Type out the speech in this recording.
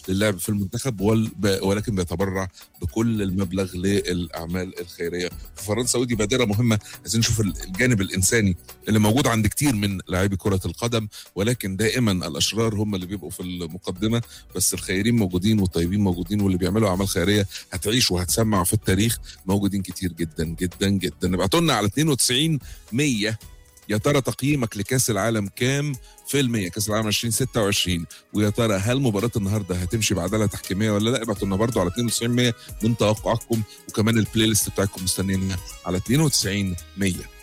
للعب في المنتخب وال- ب- ولكن بيتبرع بكل المبلغ للاعمال الخيريه في فرنسا ودي بادره مهمه عايزين نشوف ال- الجانب الانساني اللي موجود عند كتير من لاعبي كره القدم ولكن دائما الاشرار هم اللي بيبقوا في المقدمه بس الخيرين موجودين والطيبين موجودين واللي بيعملوا اعمال خيريه هتعيش وهتسمع في التاريخ موجودين كتير جدا جدا جدا ابعتوا لنا على 92 100 يا ترى تقييمك لكاس العالم كام في المية كاس العالم 2026 ويا ترى هل مباراة النهارده هتمشي بعدالة تحكيمية ولا لا ابعتوا لنا برضه على 92 100 من توقعاتكم وكمان البلاي ليست بتاعتكم مستنيينها على 92 100